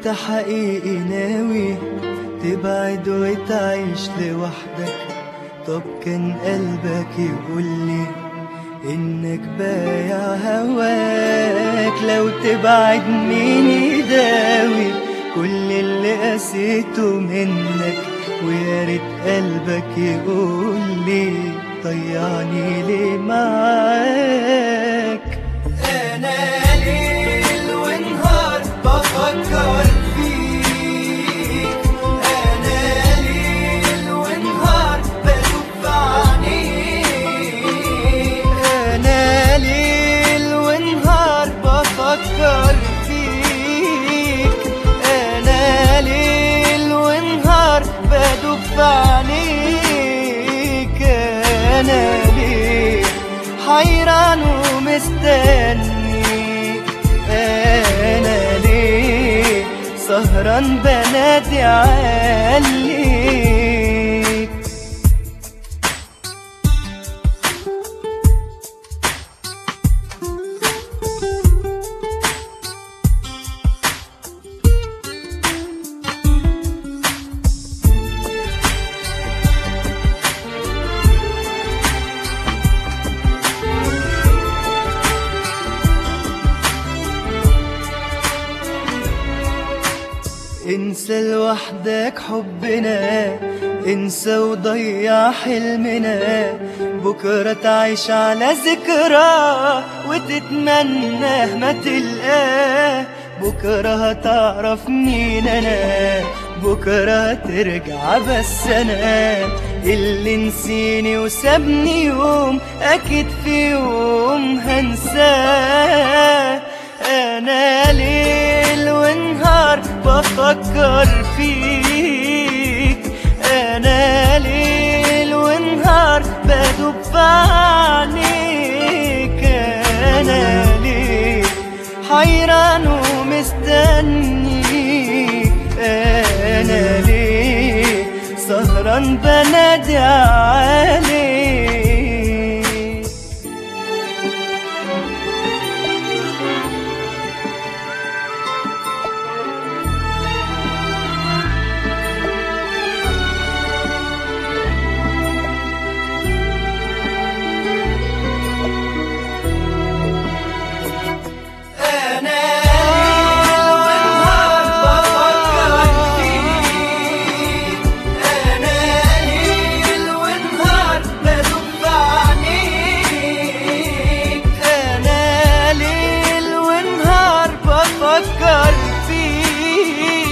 انت حقيقي ناوي تبعد وتعيش لوحدك طب كان قلبك يقولي انك بايع هواك لو تبعد مين يداوي كل اللي قسيته منك ويا ريت قلبك يقولي ضيعني ليه معاك انا ليل ونهار بفكر فيك انا ليل ونهار بدوب في عينيك انا ليل ونهار بفكر فيك انا ليل ونهار بدوب في عينيك انا ليه حيران ومستني انا ليه سهران بنادي عليك انسى لوحدك حبنا انسى وضيع حلمنا بكرة تعيش على ذكرى وتتمنى ما تلقاه بكرة هتعرف مين انا بكرة ترجع بس انا اللي نسيني وسابني يوم اكيد في يوم هنساه انا ليل ونهار بفكر فيك انا ليل ونهار بدوب في عينيك انا ليه حيران ومستني انا ليه سهران بنادي عليك أنا والنهار بفكر فيك أنا ليل ونهار بدوب في عينيك أنا ليل ونهار بفكر فيك